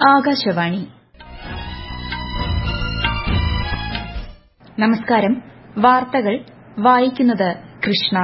ആകാശവാണി നമസ്കാരം വാർത്തകൾ വായിക്കുന്നത് കൃഷ്ണ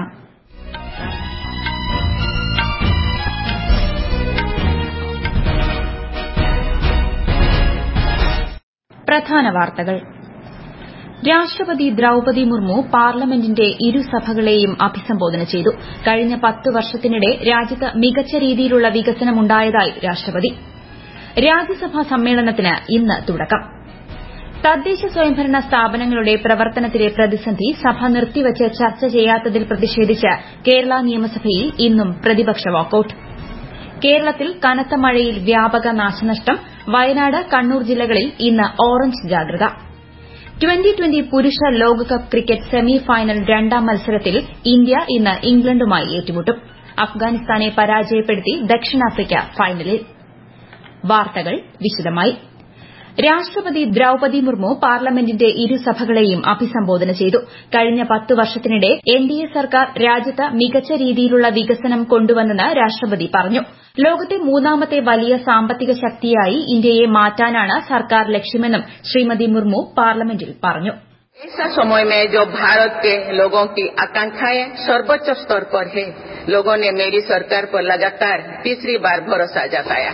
പ്രധാന വാർത്തകൾ രാഷ്ട്രപതി ദ്രൌപതി മുർമു പാർലമെന്റിന്റെ ഇരുസഭകളെയും അഭിസംബോധന ചെയ്തു കഴിഞ്ഞ പത്ത് വർഷത്തിനിടെ രാജ്യത്ത് മികച്ച രീതിയിലുള്ള വികസനമുണ്ടായതായി രാഷ്ട്രപതി രാജ്യസഭാ സമ്മേളനത്തിന് ഇന്ന് തുടക്കം തദ്ദേശ സ്വയംഭരണ സ്ഥാപനങ്ങളുടെ പ്രവർത്തനത്തിലെ പ്രതിസന്ധി സഭ നിർത്തിവച്ച് ചർച്ച ചെയ്യാത്തതിൽ പ്രതിഷേധിച്ച് കേരള നിയമസഭയിൽ ഇന്നും പ്രതിപക്ഷ വാക്കൌട്ട് കേരളത്തിൽ കനത്ത മഴയിൽ വ്യാപക നാശനഷ്ടം വയനാട് കണ്ണൂർ ജില്ലകളിൽ ഇന്ന് ഓറഞ്ച് ജാഗ്രത ട്വന്റി ട്വന്റി പുരുഷ ലോകകപ്പ് ക്രിക്കറ്റ് സെമി ഫൈനൽ രണ്ടാം മത്സരത്തിൽ ഇന്ത്യ ഇന്ന് ഇംഗ്ലണ്ടുമായി ഏറ്റുമുട്ടും അഫ്ഗാനിസ്ഥാനെ പരാജയപ്പെടുത്തി ദക്ഷിണാഫ്രിക്ക ഫൈനലിൽ വാർത്തകൾ വിശദമായി രാഷ്ട്രപതി ദ്രൌപതി മുർമു പാർലമെന്റിന്റെ ഇരുസഭകളെയും അഭിസംബോധന ചെയ്തു കഴിഞ്ഞ പത്ത് വർഷത്തിനിടെ എൻഡിഎ സർക്കാർ രാജ്യത്ത് മികച്ച രീതിയിലുള്ള വികസനം കൊണ്ടുവന്നെന്ന് രാഷ്ട്രപതി പറഞ്ഞു ലോകത്തെ മൂന്നാമത്തെ വലിയ സാമ്പത്തിക ശക്തിയായി ഇന്ത്യയെ മാറ്റാനാണ് സർക്കാർ ലക്ഷ്യമെന്നും ശ്രീമതി മുർമു പാർലമെന്റിൽ പറഞ്ഞു ऐसा समय में जो भारत के लोगों की आकांक्षाएं सर्वोच्च स्तर पर है लोगों ने मेरी सरकार पर लगातार तीसरी बार भरोसा जताया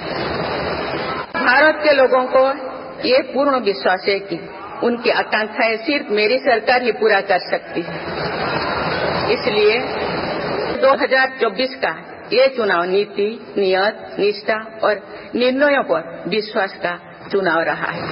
भारत के लोगों को ये पूर्ण विश्वास है कि उनकी आकांक्षाएं सिर्फ मेरी सरकार ही पूरा कर सकती है इसलिए 2024 का ये चुनाव नीति नियत निष्ठा और निर्णयों पर विश्वास का चुनाव रहा है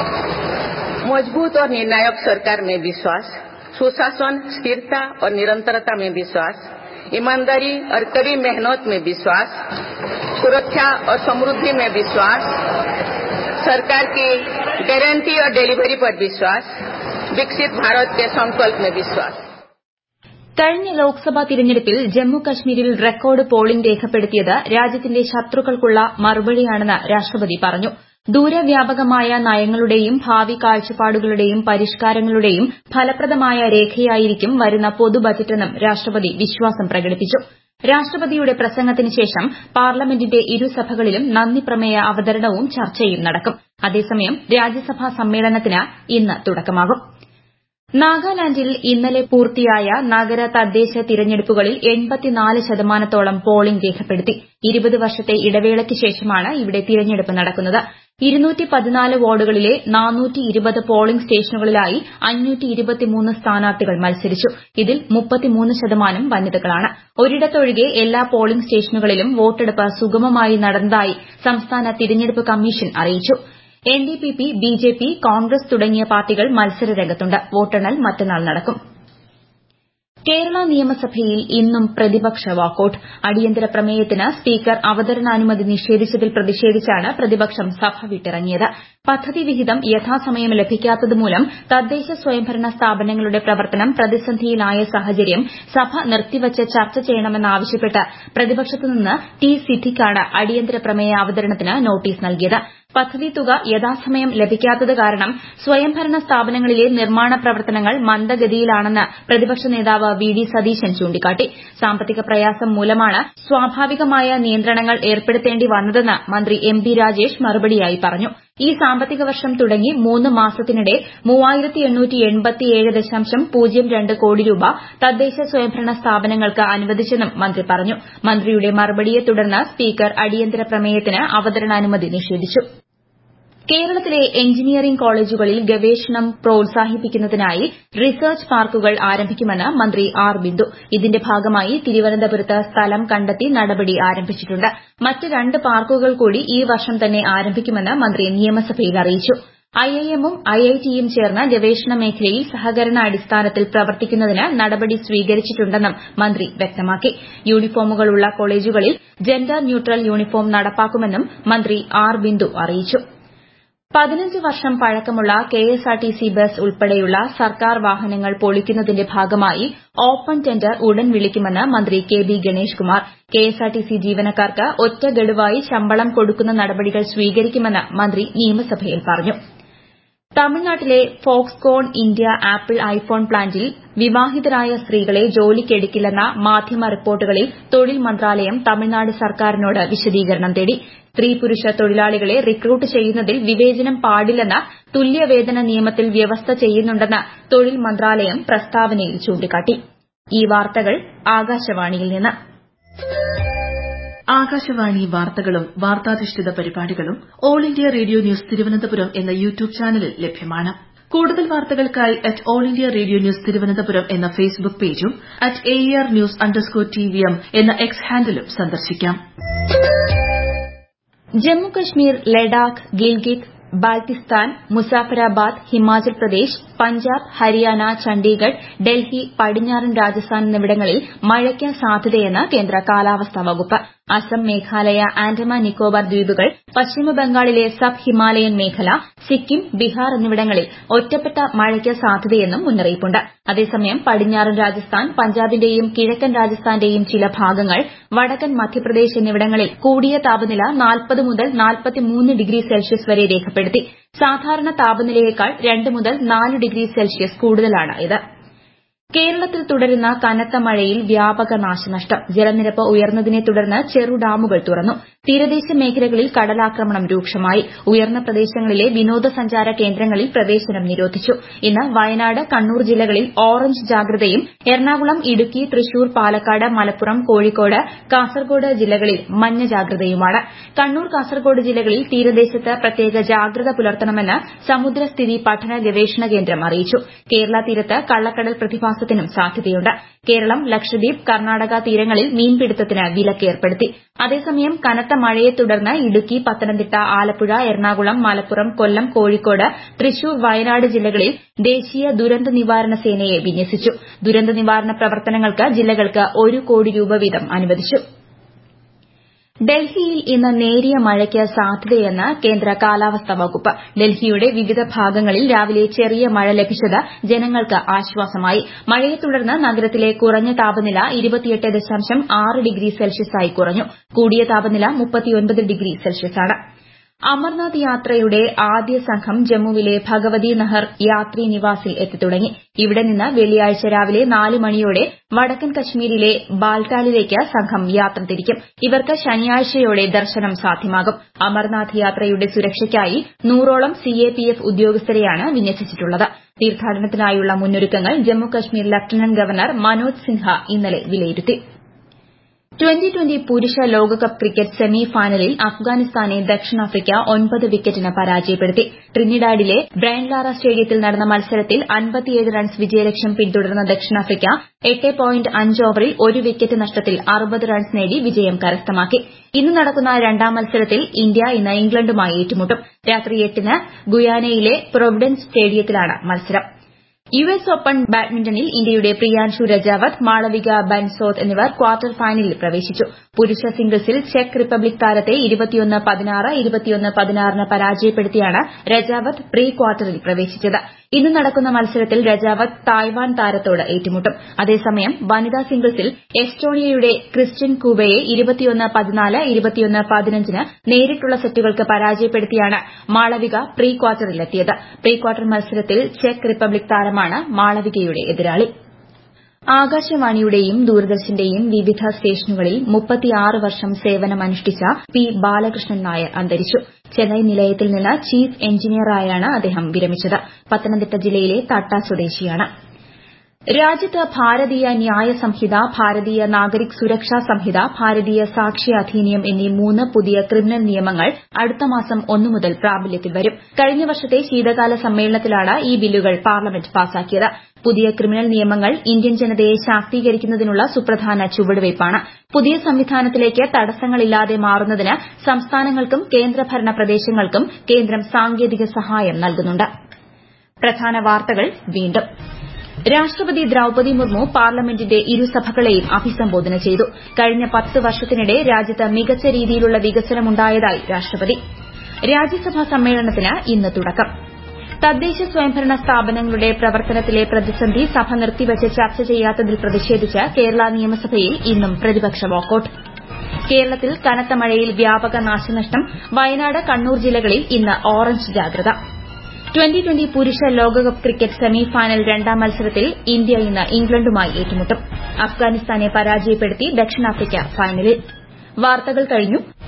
मजबूत और निर्णायक सरकार में विश्वास सुशासन स्थिरता और निरंतरता में विश्वास ईमानदारी और कड़ी मेहनत में विश्वास सुरक्षा और समृद्धि में विश्वास सरकार की गारंटी और डिलीवरी पर विश्वास विकसित भारत के संकल्प में विश्वास കഴിഞ്ഞ ലോക്സഭാ തിരഞ്ഞെടുപ്പിൽ ജമ്മു കശ്മീരിൽ റെക്കോർഡ് പോളിംഗ് രേഖപ്പെടുത്തിയത് രാജ്യത്തിന്റെ ശത്രുക്കൾക്കുള്ള മറുപടിയാണെന്ന് രാഷ്ട്രപതി പറഞ്ഞു ദൂരവ്യാപകമായ നയങ്ങളുടെയും ഭാവി കാഴ്ചപ്പാടുകളുടെയും പരിഷ്കാരങ്ങളുടെയും ഫലപ്രദമായ രേഖയായിരിക്കും വരുന്ന പൊതു ബജറ്റെന്നും രാഷ്ട്രപതി വിശ്വാസം പ്രകടിപ്പിച്ചു രാഷ്ട്രപതിയുടെ പ്രസംഗത്തിന് ശേഷം പാർലമെന്റിന്റെ ഇരുസഭകളിലും നന്ദിപ്രമേയ അവതരണവും ചർച്ചയും നടക്കും അതേസമയം രാജ്യസഭാ സമ്മേളനത്തിന് ഇന്ന് തുടക്കമാകും നാഗാലാൻഡിൽ ഇന്നലെ പൂർത്തിയായ നഗര തദ്ദേശ തിരഞ്ഞെടുപ്പുകളിൽ ശതമാനത്തോളം പോളിംഗ് രേഖപ്പെടുത്തി ഇരുപത് വർഷത്തെ ഇടവേളയ്ക്ക് ശേഷമാണ് ഇവിടെ തിരഞ്ഞെടുപ്പ് നടക്കുന്നത് വാർഡുകളിലെ പോളിംഗ് സ്റ്റേഷനുകളിലായി സ്ഥാനാർത്ഥികൾ മത്സരിച്ചു ഇതിൽ ശതമാനം വനിതകളാണ് ഒരിടത്തൊഴികെ എല്ലാ പോളിംഗ് സ്റ്റേഷനുകളിലും വോട്ടെടുപ്പ് സുഗമമായി നടന്നതായി സംസ്ഥാന തിരഞ്ഞെടുപ്പ് കമ്മീഷൻ അറിയിച്ചു എൻഡിപിപി ബിജെപി കോൺഗ്രസ് തുടങ്ങിയ പാർട്ടികൾ മത്സരരംഗത്തുണ്ട് വോട്ടെണ്ണൽ മറ്റന്നാൾ നടക്കും കേരള നിയമസഭയിൽ ഇന്നും പ്രതിപക്ഷ വാക്കൌട്ട് അടിയന്തര പ്രമേയത്തിന് സ്പീക്കർ അവതരണാനുമതി നിഷേധിച്ചതിൽ പ്രതിഷേധിച്ചാണ് പ്രതിപക്ഷം സഭ വിട്ടിറങ്ങിയത് പദ്ധതി വിഹിതം യഥാസമയം ലഭിക്കാത്തതുമൂലം തദ്ദേശ സ്വയംഭരണ സ്ഥാപനങ്ങളുടെ പ്രവർത്തനം പ്രതിസന്ധിയിലായ സാഹചര്യം സഭ നിർത്തിവച്ച് ചർച്ച ചെയ്യണമെന്നാവശ്യപ്പെട്ട് പ്രതിപക്ഷത്തുനിന്ന് ടി സിദ്ദിഖാണ് അടിയന്തര പ്രമേയ അവതരണത്തിന് നോട്ടീസ് നൽകിയത് പദ്ധതി തുക യഥാസമയം ലഭിക്കാത്തത് കാരണം സ്വയംഭരണ സ്ഥാപനങ്ങളിലെ നിർമ്മാണ പ്രവർത്തനങ്ങൾ മന്ദഗതിയിലാണെന്ന് പ്രതിപക്ഷ നേതാവ് വി ഡി സതീശൻ ചൂണ്ടിക്കാട്ടി സാമ്പത്തിക പ്രയാസം മൂലമാണ് സ്വാഭാവികമായ നിയന്ത്രണങ്ങൾ ഏർപ്പെടുത്തേണ്ടി വന്നതെന്ന് മന്ത്രി എം ബി രാജേഷ് മറുപടിയായി പറഞ്ഞു ഈ സാമ്പത്തിക വർഷം തുടങ്ങി മൂന്ന് മാസത്തിനിടെ കോടി രൂപ തദ്ദേശ സ്വയംഭരണ സ്ഥാപനങ്ങൾക്ക് അനുവദിച്ചെന്നും മന്ത്രി പറഞ്ഞു മന്ത്രിയുടെ മറുപടിയെ തുടർന്ന് സ്പീക്കർ അടിയന്തര പ്രമേയത്തിന് അവതരണാനുമതി നിഷേധിച്ചു കേരളത്തിലെ എഞ്ചിനീയറിംഗ് കോളേജുകളിൽ ഗവേഷണം പ്രോത്സാഹിപ്പിക്കുന്നതിനായി റിസർച്ച് പാർക്കുകൾ ആരംഭിക്കുമെന്ന് മന്ത്രി ആർ ബിന്ദു ഇതിന്റെ ഭാഗമായി തിരുവനന്തപുരത്ത് സ്ഥലം കണ്ടെത്തി നടപടി ആരംഭിച്ചിട്ടുണ്ട് മറ്റ് രണ്ട് പാർക്കുകൾ കൂടി ഈ വർഷം തന്നെ ആരംഭിക്കുമെന്ന് മന്ത്രി നിയമസഭയിൽ അറിയിച്ചു ഐഐഎമ്മും ഐഐടിയും ചേർന്ന് ഗവേഷണ മേഖലയിൽ സഹകരണ അടിസ്ഥാനത്തിൽ പ്രവർത്തിക്കുന്നതിന് നടപടി സ്വീകരിച്ചിട്ടുണ്ടെന്നും മന്ത്രി വ്യക്തമാക്കി യൂണിഫോമുകളുള്ള കോളേജുകളിൽ ജെൻഡർ ന്യൂട്രൽ യൂണിഫോം നടപ്പാക്കുമെന്നും മന്ത്രി ആർ ബിന്ദു അറിയിച്ചു പതിനഞ്ച് വർഷം പഴക്കമുള്ള കെഎസ്ആർടിസി ബസ് ഉൾപ്പെടെയുള്ള സർക്കാർ വാഹനങ്ങൾ പൊളിക്കുന്നതിന്റെ ഭാഗമായി ഓപ്പൺ ടെൻഡർ ഉടൻ വിളിക്കുമെന്ന് മന്ത്രി K B Ganesh Kumar KSRTC ജീവനക്കാർക്ക് ഒറ്റ ഗഡുവായി ശമ്പളം കൊടുക്കുന്ന നടപടികൾ സ്വീകരിക്കുമെന്ന് മന്ത്രി നിയമസഭയിൽ പറഞ്ഞു തമിഴ്നാട്ടിലെ ഫോക്സ്കോൺ ഇന്ത്യ ആപ്പിൾ ഐഫോൺ പ്ലാന്റിൽ വിവാഹിതരായ സ്ത്രീകളെ ജോലിക്കെടുക്കില്ലെന്ന മാധ്യമ റിപ്പോർട്ടുകളിൽ തൊഴിൽ മന്ത്രാലയം തമിഴ്നാട് സർക്കാരിനോട് വിശദീകരണം തേടി സ്ത്രീ പുരുഷ തൊഴിലാളികളെ റിക്രൂട്ട് ചെയ്യുന്നതിൽ വിവേചനം പാടില്ലെന്ന തുല്യവേതന നിയമത്തിൽ വ്യവസ്ഥ ചെയ്യുന്നുണ്ടെന്ന് തൊഴിൽ മന്ത്രാലയം പ്രസ്താവനയിൽ ചൂണ്ടിക്കാട്ടി ഈ വാർത്തകൾ ആകാശവാണിയിൽ നിന്ന് ആകാശവാണി വാർത്തകളും വാർത്താധിഷ്ഠിത പരിപാടികളും all India radio news Thiruvananthapuram എന്ന യൂട്യൂബ് ചാനലിൽ ലഭ്യമാണ് കൂടുതൽ വാർത്തകൾക്കായി at all India radio news Thiruvananthapuram എന്ന ഫേസ്ബുക്ക് പേജും at A R news underscore T V M എന്ന എക്സ് ഹാൻഡിലും സന്ദർശിക്കാം ജമ്മുകശ്മീർ ലഡാക്ക് ഗിൽഗിത് ബാൽത്തിസ്ഥാൻ മുസാഫരാബാദ് ഹിമാചൽ പ്രദേശ് പഞ്ചാബ് ഹരിയാന ചണ്ഡീഗഡ് ഡൽഹി പടിഞ്ഞാറൻ രാജസ്ഥാൻ എന്നിവിടങ്ങളിൽ മഴയ്ക്ക് സാധ്യതയെന്ന് കേന്ദ്ര കാലാവസ്ഥാ വകുപ്പ് അസം മേഘാലയ ആൻഡമാൻ നിക്കോബാർ ദ്വീപുകൾ പശ്ചിമബംഗാളിലെ സബ് ഹിമാലയൻ മേഖല സിക്കിം ബീഹാർ എന്നിവിടങ്ങളിൽ ഒറ്റപ്പെട്ട മഴയ്ക്ക് സാധ്യതയെന്നും മുന്നറിയിപ്പുണ്ട് അതേസമയം പടിഞ്ഞാറൻ രാജസ്ഥാൻ പഞ്ചാബിന്റെയും കിഴക്കൻ രാജസ്ഥാന്റെയും ചില ഭാഗങ്ങൾ വടക്കൻ മധ്യപ്രദേശ് എന്നിവിടങ്ങളിൽ കൂടിയ താപനില നാൽപ്പത് മുതൽ നാൽപ്പത്തിമൂന്ന് ഡിഗ്രി സെൽഷ്യസ് വരെ രേഖപ്പെടുത്തി സാധാരണ താപനിലയേക്കാൾ രണ്ട് മുതൽ നാല് ഡിഗ്രി സെൽഷ്യസ് കൂടുതലാണ് ഇത് കേരളത്തിൽ തുടരുന്ന കനത്ത മഴയിൽ വ്യാപക നാശനഷ്ടം ജലനിരപ്പ് ഉയർന്നതിനെ തുടർന്ന് ചെറു ഡാമുകൾ തുറന്നു തീരദേശ മേഖലകളിൽ കടലാക്രമണം രൂക്ഷമായി ഉയർന്ന പ്രദേശങ്ങളിലെ വിനോദസഞ്ചാര കേന്ദ്രങ്ങളിൽ പ്രവേശനം നിരോധിച്ചു ഇന്ന് വയനാട് കണ്ണൂർ ജില്ലകളിൽ ഓറഞ്ച് ജാഗ്രതയും എറണാകുളം ഇടുക്കി തൃശൂർ പാലക്കാട് മലപ്പുറം കോഴിക്കോട് കാസർഗോഡ് ജില്ലകളിൽ മഞ്ഞ ജാഗ്രതയുമാണ് കണ്ണൂർ കാസർഗോഡ് ജില്ലകളിൽ തീരദേശത്ത് പ്രത്യേക ജാഗ്രത പുലർത്തണമെന്ന് സമുദ്രസ്ഥിതി പഠന ഗവേഷണ കേന്ദ്രം അറിയിച്ചു കേരള തീരത്ത് കള്ളക്കടൽ പ്രതിഭാസത്തിനും സാധ്യതയുണ്ട് കേരളം ലക്ഷദ്വീപ് കർണാടക തീരങ്ങളിൽ മീൻപിടുത്തത്തിന് വിലക്കേർപ്പെടുത്തി അതേസമയം കനത്ത മഴയെ തുടർന്ന് ഇടുക്കി പത്തനംതിട്ട ആലപ്പുഴ എറണാകുളം മലപ്പുറം കൊല്ലം കോഴിക്കോട് തൃശൂർ വയനാട് ജില്ലകളിൽ ദേശീയ ദുരന്ത നിവാരണ സേനയെ വിന്യസിച്ചു ദുരന്ത നിവാരണ പ്രവർത്തനങ്ങൾക്ക് ജില്ലകൾക്ക് ഒരു കോടി രൂപ വീതം അനുവദിച്ചു ഡൽഹിയിൽ ഇന്ന് നേരിയ മഴയ്ക്ക് സാധ്യതയെന്ന് കേന്ദ്ര കാലാവസ്ഥാ വകുപ്പ് ഡൽഹിയുടെ വിവിധ ഭാഗങ്ങളിൽ രാവിലെ ചെറിയ മഴ ലഭിച്ചത് ജനങ്ങൾക്ക് ആശ്വാസമായി മഴയെ തുടർന്ന് നഗരത്തിലെ കുറഞ്ഞ താപനില ഡിഗ്രി സെൽഷ്യസായി കുറഞ്ഞു കൂടിയ താപനില ഡിഗ്രി സെൽഷ്യസാണ് അമർനാഥ് യാത്രയുടെ ആദ്യ സംഘം ജമ്മുവിലെ ഭഗവതി നഹർ യാത്രി നിവാസിൽ എത്തിത്തുടങ്ങി ഇവിടെ നിന്ന് വെള്ളിയാഴ്ച രാവിലെ നാല് മണിയോടെ വടക്കൻ കശ്മീരിലെ ബാൽട്ടാലിലേക്ക് സംഘം യാത്ര തിരിക്കും ഇവർക്ക് ശനിയാഴ്ചയോടെ ദർശനം സാധ്യമാകും അമർനാഥ് യാത്രയുടെ സുരക്ഷയ്ക്കായി നൂറോളം സിഎപിഎഫ് ഉദ്യോഗസ്ഥരെയാണ് വിന്യസിച്ചിട്ടുള്ളത് തീർത്ഥാടനത്തിനായുള്ള മുന്നൊരുക്കങ്ങൾ ജമ്മു കശ്മീർ ലഫ്റ്റനന്റ് ഗവർണർ മനോജ് സിൻഹ ഇന്നലെ വിലയിരുത്തി ട്വന്റി ട്വന്റി പുരുഷ ലോകകപ്പ് ക്രിക്കറ്റ് സെമി ഫൈനലിൽ അഫ്ഗാനിസ്ഥാനെ ദക്ഷിണാഫ്രിക്ക ഒൻപത് വിക്കറ്റിന് പരാജയപ്പെടുത്തി ട്രിനിഡാഡിലെ ബ്രയൻ ലാറ സ്റ്റേഡിയത്തിൽ നടന്ന മത്സരത്തിൽ അൻപത്തിയേഴ് റൺസ് വിജയലക്ഷ്യം പിന്തുടർന്ന ദക്ഷിണാഫ്രിക്ക എട്ട് പോയിന്റ് അഞ്ച് ഓവറിൽ ഒരു വിക്കറ്റ് നഷ്ടത്തിൽ അറുപത് റൺസ് നേടി വിജയം കരസ്ഥമാക്കി ഇന്ന് നടക്കുന്ന രണ്ടാം മത്സരത്തിൽ ഇന്ത്യ ഇന്ന് ഇംഗ്ലണ്ടുമായി ഏറ്റുമുട്ടും രാത്രി എട്ടിന് ഗുയാനയിലെ പ്രൊവിഡൻസ് സ്റ്റേഡിയത്തിലാണ് മത്സരം യു എസ് ഓപ്പൺ ബാഡ്മിന്റണിൽ ഇന്ത്യയുടെ പ്രിയാൻഷു രജാവത് മാളവിക ബൻസോദ് എന്നിവർ ക്വാർട്ടർ ഫൈനലിൽ പ്രവേശിച്ചു പുരുഷ സിംഗിൾസിൽ ചെക്ക് റിപ്പബ്ലിക് താരത്തെ ന് പരാജയപ്പെടുത്തിയാണ് രജാവത് പ്രീ ക്വാർട്ടറിൽ പ്രവേശിച്ചത് ഇന്ന് നടക്കുന്ന മത്സരത്തിൽ രജാവത് തായ്വാൻ താരത്തോട് ഏറ്റുമുട്ടും അതേസമയം വനിതാ സിംഗിൾസിൽ എസ്റ്റോണിയയുടെ ക്രിസ്റ്റ്യൻ കൂബയെ ന് നേരിട്ടുള്ള സെറ്റുകൾക്ക് പരാജയപ്പെടുത്തിയാണ് മാളവിക പ്രീ ക്വാർട്ടറിലെത്തിയത് പ്രീ ക്വാർട്ടർ മത്സരത്തിൽ ചെക്ക് റിപ്പബ്ലിക് താരമാണ് മാളവികയുടെ എതിരാളി ആകാശവാണിയുടെയും ദൂരദർശന്റെയും വിവിധ സ്റ്റേഷനുകളിൽ മുപ്പത്തിയാറ് വർഷം സേവനമനുഷ്ഠിച്ച പി ബാലകൃഷ്ണൻ നായർ അന്തരിച്ചു ചെന്നൈ നിലയത്തിൽ നിന്ന് ചീഫ് എഞ്ചിനീയറായാണ് അദ്ദേഹം വിരമിച്ചത് പത്തനംതിട്ട ജില്ലയിലെ തട്ട സ്വദേശിയാണ് രാജ്യത്ത് ഭാരതീയ ന്യായ സംഹിത ഭാരതീയ നാഗരിക് സുരക്ഷാ സംഹിത ഭാരതീയ സാക്ഷി അധിനിയം എന്നീ മൂന്ന് പുതിയ ക്രിമിനൽ നിയമങ്ങൾ അടുത്ത മാസം ഒന്നു മുതൽ പ്രാബല്യത്തിൽ വരും കഴിഞ്ഞ വർഷത്തെ ശീതകാല സമ്മേളനത്തിലാണ് ഈ ബില്ലുകൾ പാർലമെന്റ് പാസാക്കിയത് പുതിയ ക്രിമിനൽ നിയമങ്ങൾ ഇന്ത്യൻ ജനതയെ ശാക്തീകരിക്കുന്നതിനുള്ള സുപ്രധാന ചുവടുവയ്പ്പാണ് പുതിയ സംവിധാനത്തിലേക്ക് തടസ്സങ്ങളില്ലാതെ മാറുന്നതിന് സംസ്ഥാനങ്ങൾക്കും കേന്ദ്രഭരണ പ്രദേശങ്ങൾക്കും കേന്ദ്രം സാങ്കേതിക സഹായം നൽകുന്നുണ്ട് പ്രധാന വാർത്തകൾ വീണ്ടും രാഷ്ട്രപതി ദ്രൌപതി മുർമു പാർലമെന്റിന്റെ ഇരുസഭകളെയും അഭിസംബോധന ചെയ്തു കഴിഞ്ഞ പത്ത് വർഷത്തിനിടെ രാജ്യത്ത് മികച്ച രീതിയിലുള്ള വികസനമുണ്ടായതായി രാഷ്ട്രപതി രാജ്യസഭാ സമ്മേളനത്തിന് ഇന്ന് തുടക്കം തദ്ദേശ സ്വയംഭരണ സ്ഥാപനങ്ങളുടെ പ്രവർത്തനത്തിലെ പ്രതിസന്ധി സഭ നിർത്തിവച്ച് ചർച്ച ചെയ്യാത്തതിൽ പ്രതിഷേധിച്ച് കേരള നിയമസഭയിൽ ഇന്നും പ്രതിപക്ഷ വാക്കൌട്ട് കേരളത്തിൽ കനത്ത മഴയിൽ വ്യാപക നാശനഷ്ടം വയനാട് കണ്ണൂർ ജില്ലകളിൽ ഇന്ന് ഓറഞ്ച് ജാഗ്രത ട്വന്റി ട്വന്റി പുരുഷ ലോകകപ്പ് ക്രിക്കറ്റ് സെമി ഫൈനൽ രണ്ടാം മത്സരത്തിൽ ഇന്ത്യ ഇന്ന് ഇംഗ്ലണ്ടുമായി ഏറ്റുമുട്ടും അഫ്ഗാനിസ്ഥാനെ പരാജയപ്പെടുത്തി ദക്ഷിണാഫ്രിക്ക ഫൈനലിൽ വാർത്തകൾ കഴിഞ്ഞു